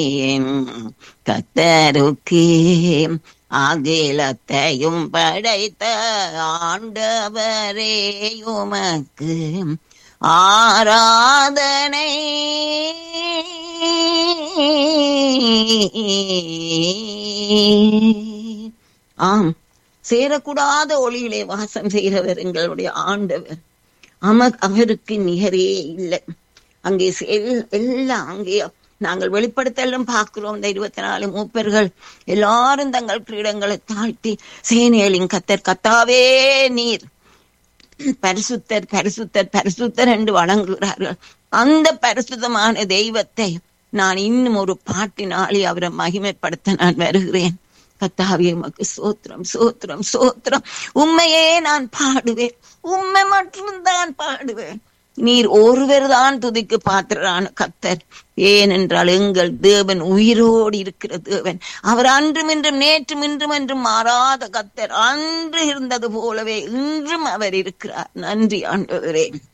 கத்தருக்கு அகிலத்தையும் படைத்த ஆண்டவரே உமக்கு ஆராதனை ஆம் சேரக்கூடாத ஒளியிலே வாசம் செய்கிறவர் எங்களுடைய ஆண்டவர் அம அவருக்கு நிகரே இல்லை அங்கே செல்- எல்லாம் அங்கே நாங்கள் வெளிப்படுத்தலும் பார்க்கிறோம் இந்த இருபத்தி நாலு மூப்பர்கள் எல்லாரும் தங்கள் கிரீடங்களை தாழ்த்தி சேனையலின் கத்தர் கத்தாவே நீர் பரிசுத்தர் பரிசுத்தர் பரிசுத்தர் என்று வணங்குகிறார்கள் அந்த பரிசுத்தமான தெய்வத்தை நான் இன்னும் ஒரு பாட்டினாலே அவரை மகிமைப்படுத்த நான் வருகிறேன் கத்தாவே உமக்கு சோத்திரம் சோத்திரம் சோத்திரம் உண்மையே நான் பாடுவேன் உண்மை மட்டும்தான் பாடுவேன் நீர் ஒருவர் தான் துதிக்கு பாத்திரரான கத்தர் ஏனென்றால் எங்கள் தேவன் உயிரோடு இருக்கிற தேவன் அவர் அன்றும் இன்றும் நேற்றும் இன்றும் என்றும் மாறாத கத்தர் அன்று இருந்தது போலவே இன்றும் அவர் இருக்கிறார் நன்றி ஆண்டவரே